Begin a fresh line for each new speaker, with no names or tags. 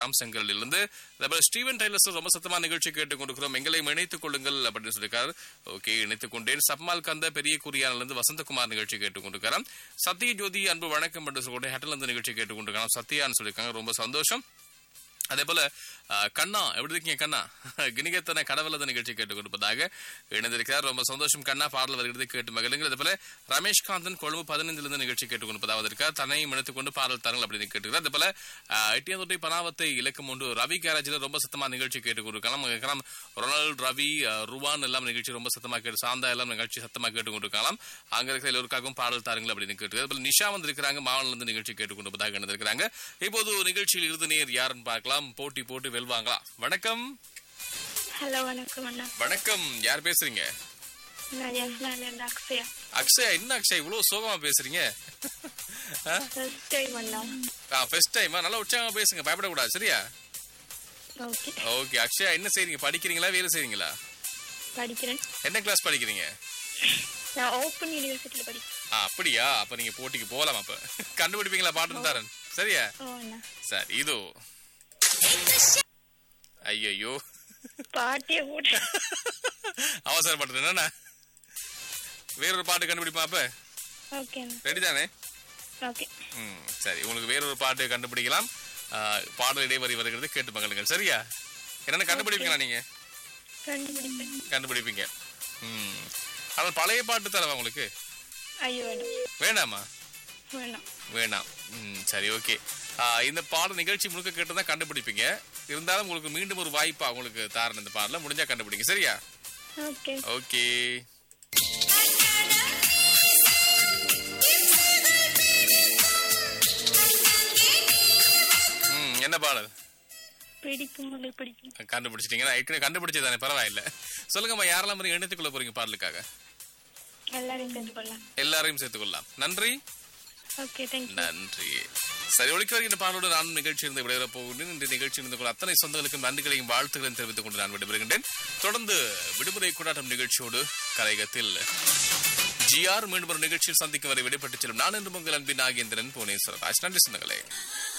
அம்சங்களில் இருந்து அதேபோல ஸ்டீவன் டைலர்ஸ் ரொம்ப சத்தமா நிகழ்ச்சி கேட்டுக் கொண்டிருக்கிறோம் எங்களை இணைத்துக் கொள்ளுங்கள் அப்படின்னு சொல்லியிருக்காரு ஓகே இணைத்துக் கொண்டேன் சப்மால் கந்த பெரிய குறியானிலிருந்து இருந்து வசந்தகுமார் நிகழ்ச்சி கேட்டுக் கொண்டிருக்காராம் சத்ய ஜோதி அன்பு வணக்கம் என்று சொல்லிட்டு ஹெட்டல் இருந்து நிகழ்ச்சி கேட்டுக் கொண்டிருக்காங்க சத்யான்னு சொல்லியிருக்காங்க ரொம்ப சந்தோஷம் அதே போல அஹ், கண்ணா எப்படி இருக்கீங்க கண்ணா கிணிகத்தனை கடவுளத நிகழ்ச்சி கேட்டுக் கொடுப்பதாக இணைந்திருக்கிறார் ரொம்ப சந்தோஷம் கண்ணா பாடல் வருகிறது கேட்டு மகிழுங்கள் அதே போல ரமேஷ் காந்தன் கொழும்பு பதினைந்துல இருந்து நிகழ்ச்சி கேட்டுக் கொடுப்பதாவது இருக்கார் தன்னையும் இணைத்துக் கொண்டு பாடல் தாருங்கள் அப்படின்னு கேட்டுக்கிறார் அதே போல அஹ், எட்டியாந்தொட்டை பனாவத்தை இலக்கம் ஒன்று ரவி கேரேஜில் ரொம்ப சத்தமா நிகழ்ச்சி கேட்டுக் கொடுக்கலாம் கேட்கலாம் ரொனால்ட் ரவி அஹ், ருவான் எல்லாம் நிகழ்ச்சி ரொம்ப சத்தமா கேட்டு சாந்தா எல்லாம் நிகழ்ச்சி சத்தமா கேட்டுக் கொண்டிருக்கலாம் அங்க இருக்கிற எல்லோருக்காகவும் பாடல் தாருங்கள் அப்படின்னு கேட்டு அதே போல நிஷா வந்திருக்கிறாங்க மாவனில இருந்து நிகழ்ச்சி கேட்டுக் கொண்டிருப்பதாக இணைந்திருக்கிறாங்க இப்போது நிகழ்ச்சியில் இறுதி நேர் யாருன்னு பார்க்கலாம் போட்டி போட்டு வெல்வாங்களா வணக்கம்
ஹலோ வணக்கம் அண்ணா
வணக்கம் யார் பேசுறீங்க
நான் ஜெஃப்னால இருந்து அக்ஷயா
அக்ஷயா என்ன அக்ஷயா இவ்வளவு சோகமா பேசுறீங்க
ஃபர்ஸ்ட் டைம் அண்ணா
ஃபர்ஸ்ட் டைமா நல்லா உற்சாகமா பேசுங்க பயப்படக்கூடாது சரியா
ஓகே
ஓகே அக்ஷயா என்ன செய்றீங்க படிக்கிறீங்களா வேலை செய்றீங்களா
படிக்கிறேன்
என்ன கிளாஸ் படிக்கிறீங்க
நான் ஓப்பன் யூனிவர்சிட்டியில் படிக்கிறேன்
ஆ, அப்படியா அப்ப நீங்க போட்டிக்கு போலாம் அப்ப கண்டுபிடிப்பீங்களா பாட்டு தரேன் சரியா
ஓ அண்ணா
சரி இதோ ஐயோ
பாட்டியை போட்டு
அவசரப்பட்டது என்னண்ணா வேறொரு பாட்டு கண்டுபிடிப்பா அப்ப
ஓகே அண்ணா
ரெடி தானே
ஓகே
ம் சரி உங்களுக்கு வேறொரு பாட்டு கண்டுபிடிக்கலாம் ஆ, பாடல் இடைவரி வருகிறது கேட்டு மகளுங்கள் சரியா என்னென்ன கண்டுபிடிப்பீங்களா நீங்க
கண்டுபிடிப்பேன்
கண்டுபிடிப்பீங்க ம் ஆனால் பழைய பாட்டு தரவா உங்களுக்கு
ஐயோ வேணும்
வேண்டாமா
வேணாம்
வேணாம் ம் சரி ஓகே இந்த பாடல் நிகழ்ச்சி முழுக்க கேட்டு தான் கண்டுபிடிப்பீங்க இருந்தாலும் உங்களுக்கு மீண்டும் ஒரு வாய்ப்பா உங்களுக்கு தாரன் இந்த பாடல முடிஞ்சா கண்டுபிடிங்க சரியா
ஓகே
ஓகே ம் என்ன பாடல்
பிடிக்கும் உங்களுக்கு பிடிக்கும்
கண்டுபிடிச்சிட்டீங்கன்னா ஏற்கனவே கண்டுபிடிச்சதானே பரவாயில்ல சொல்லுங்கம்மா யாரெல்லாம் மாதிரி இணைத்துக்கொள்ள போறீங்க பாடலுக்காக
எல்லாரையும் சேர்த்து கொள்ளலாம்
எல்லாரையும் சேர்த்துக்கொள்ளலாம் நன்றி
ஓகே தேங்க்யூ
நன்றி சரி ஒழிக்க வருகின்ற பாடலோடு நானும் நிகழ்ச்சி இருந்து விடைபெற போகிறேன் இந்த நிகழ்ச்சி இருந்து கொள்ள அத்தனை சொந்தங்களுக்கும் நன்றிகளையும் வாழ்த்துக்களையும் தெரிவித்துக் கொண்டு நான் விடைபெறுகின்றேன் தொடர்ந்து விடுமுறை கொண்டாட்டம் நிகழ்ச்சியோடு கலையகத்தில் ஜிஆர் மீண்டும் ஒரு நிகழ்ச்சியில் சந்திக்கும் வரை விடைபெற்றுச் செல்லும் நான் என்று உங்கள் அன்பின் நாகேந்திரன் புவனேஸ்வரராஜ் நன்றி சொந்தங்களே